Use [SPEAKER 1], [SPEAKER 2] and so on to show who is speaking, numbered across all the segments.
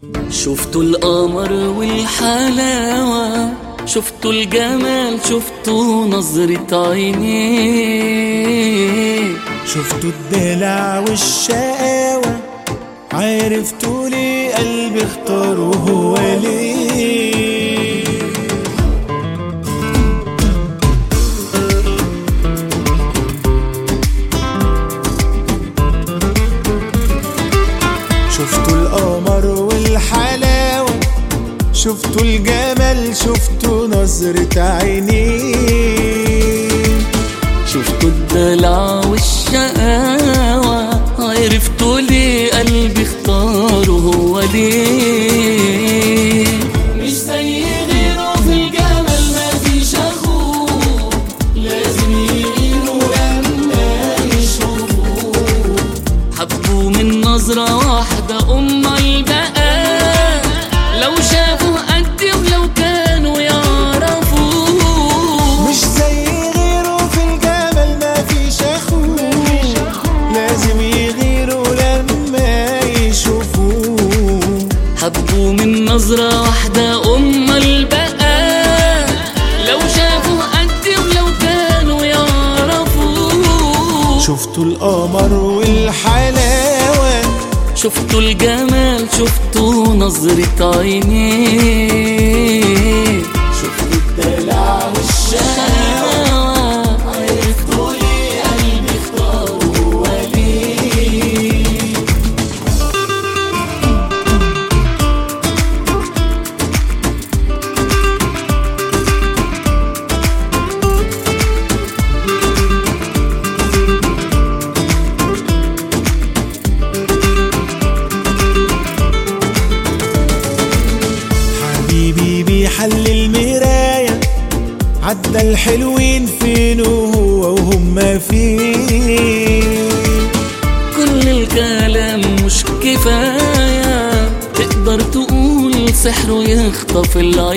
[SPEAKER 1] شفتوا القمر والحلاوة شفتوا الجمال شفتوا نظرة عينيه
[SPEAKER 2] شفتوا الدلع والشقاوة عرفتوا لي قلبي اختاره هو ليه شفتوا القمر والحلاوة شفتوا الجمال شفتوا نظرة عينيه
[SPEAKER 1] شفتوا الدلع والشقاوة عرفتوا ليه قلبي اختاره هو ليه مش زي غيره في الجمال مفيش اخوه لازم يغيروا لما يشوفوه حبوا من نظرة واحدة أم البقاء لو شافوا قدي ولو كانوا يعرفوه
[SPEAKER 2] مش زي غيره في الجمال ما فيش اخوه لازم يغيروا لما يشوفوه
[SPEAKER 1] حبوا من نظرة واحدة أم البقاء لو شافوا قدي ولو كانوا يعرفوه
[SPEAKER 2] شفتوا القمر والحلاوة
[SPEAKER 1] شفتوا الجمال شفتوا نظرة عينيه شفتوا الدلع والشقاوة عرفتوا ليه قلبي اختاره وليه
[SPEAKER 2] حبيبي بيحل المراية عدى الحلوين فين وهو وهم فين
[SPEAKER 1] كل الكلام مش كفاية تقدر تقول سحره يخطف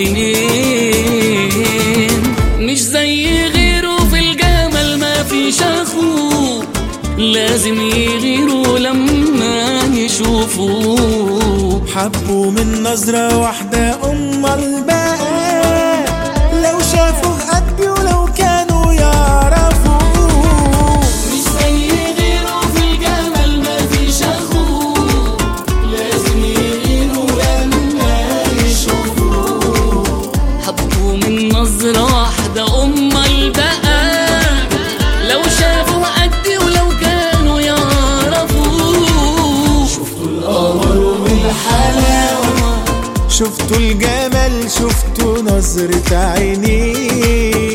[SPEAKER 1] العينين مش زي غيره في الجمال ما فيش اخوه لازم يغيروا لما يشوفوه
[SPEAKER 2] حبوا من نظرة واحدة أم البقاء لو شافوا قدي ولو كانوا يعرفوه
[SPEAKER 1] مش زي غيره في الجمال ما فيش اخوه لازم يغيروا لما يشوفوه حبوا من نظرة واحدة أم البقاء لو شافوا قدي ولو كانوا يعرفوه شفتوا القمر والحلاوة
[SPEAKER 2] شفتوا الجمال شفتوا نظرة عينيه